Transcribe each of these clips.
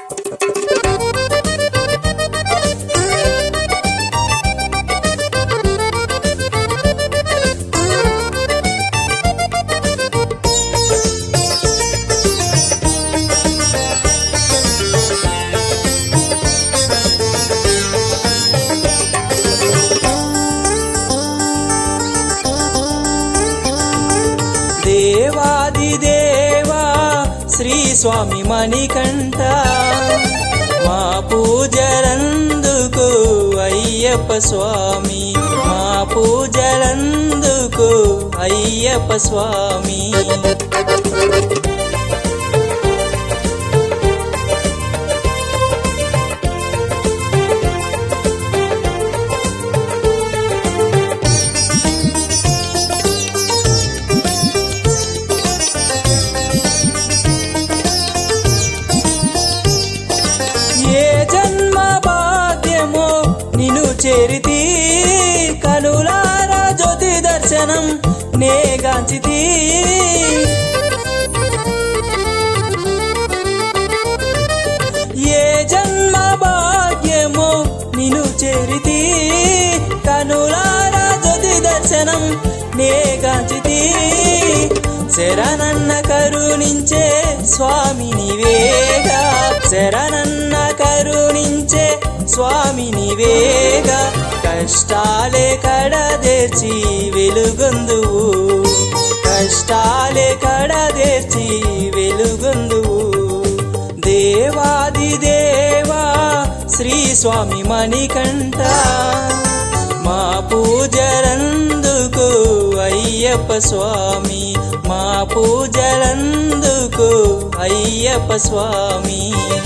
దేవాది దేవా శ్రీ స్వామి మణికంఠ మా పూజలందుకు అయ్యప్ప స్వామి మా పూజలందుకు అయ్యప్ప స్వామి ఏ జన్మ భాగ్యమో నిను చేరితి కనులారా జ్యోతి దర్శనం నే గాంచితి ఏ జన్మ భాగ్యమో నిను చేరితి కనులారా జ్యోతి దర్శనం నే గాంచితి శరణన్న కరుణించే స్వామి నీవేగా శరణన్న కరుణించే స్వామి నీవేగా కష్టాలే కడదేర్చి వెలుగొందువు కష్టాలే కడదేర్చి వెలుగొందువు దేవాది దేవా శ్రీ స్వామి మణికంఠ మా పూజలందుకు అయ్యప్ప స్వామి మా పూజలందుకు అయ్యప్ప స్వామి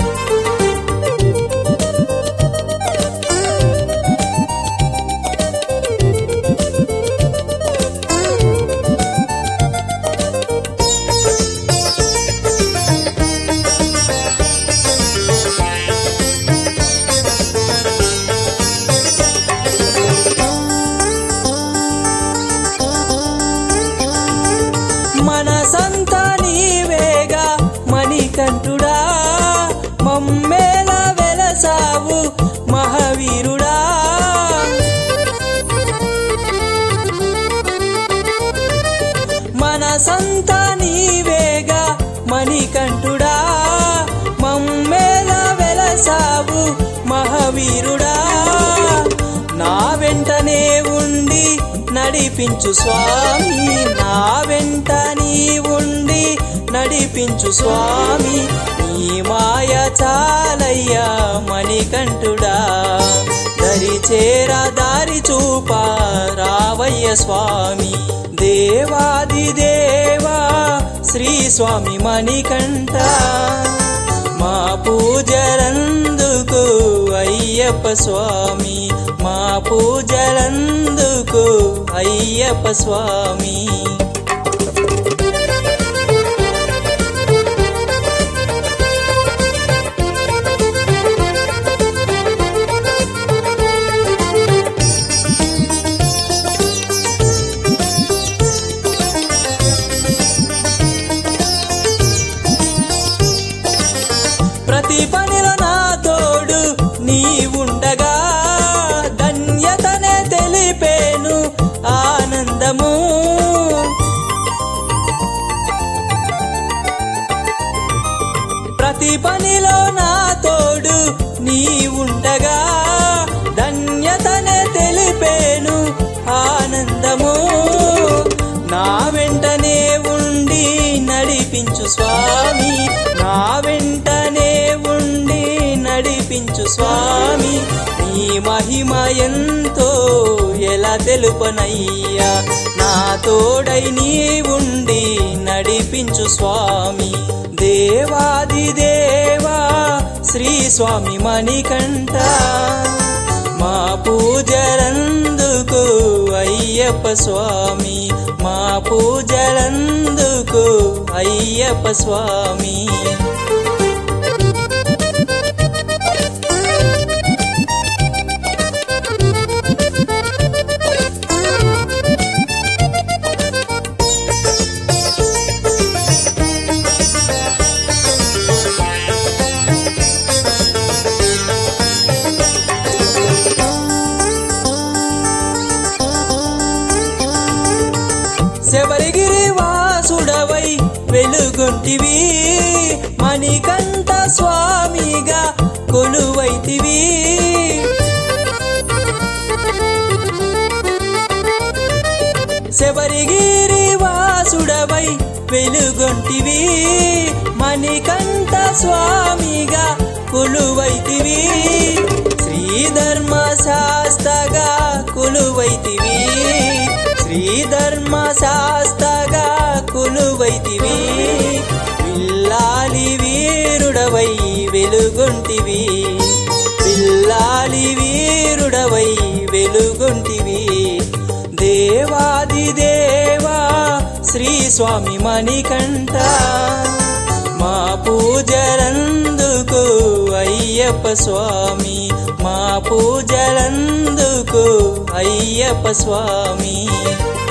మనసంత నీవేగా మణికంఠుడా మమ్మేల వెలసావు మహావీరుడా మనసంత నీవేగా మణికంఠుడా మమ్మేల వెలసావు మహావీరుడా నా వెంటనే ఉండి నడిపించు స్వామి నా వెంట నీ ఉండి నడిపించు స్వామి నీ మాయ చాలయ్యా మణికంఠుడా దరి చేర దారి చూపా రావయ్య స్వామి దేవాది దేవా శ్రీ స్వామి మణికంఠ మా పూజలందుకు అయ్యప్ప స్వామి మా పూజలందుకు అయ్యప్ప స్వామి ప్రతి పనిలో నా తోడు నీ ఉండగా ధన్యతనే తెలిపేను ఆనందము ప్రతి పనిలో నా తోడు నీ ఉండగా ధన్యతనే తెలిపేను ఆనందము నా వెంటనే ఉండి నడిపించు స్వామి నా వెంటనే ఉండి నడిపించు స్వామి నీ మహిమ ఎంతో ఎలా తెలుపనయ్యా నా తోడై నీ ఉండి నడిపించు స్వామి దేవాది దేవా శ్రీ స్వామి మణికంఠ మా పూజలందుకు అయ్యప్ప స్వామి మా పూజలందుకు అయ్యప్ప స్వామి వెలుగొంటివి మణికంఠ స్వామిగా కొలువైతివి శబరిగిరి వాసుడవై వెలుగొంటివి మణికంఠ స్వామిగా కొలువైతివి శ్రీధర్మ శాస్త్రగా కొలువైతివి శ్రీధర్మ శాస్త్రగా కొలువైతివి పిల్లాలి వీరుడవై వెలుగొంటివి పిల్లాలి వీరుడవై వెలుగొంటివి దేవాది దేవా శ్రీ స్వామి మణికంఠ మా పూజలందుకు అయ్యప్ప స్వామి మా పూజలందుకు అయ్యప్ప స్వామి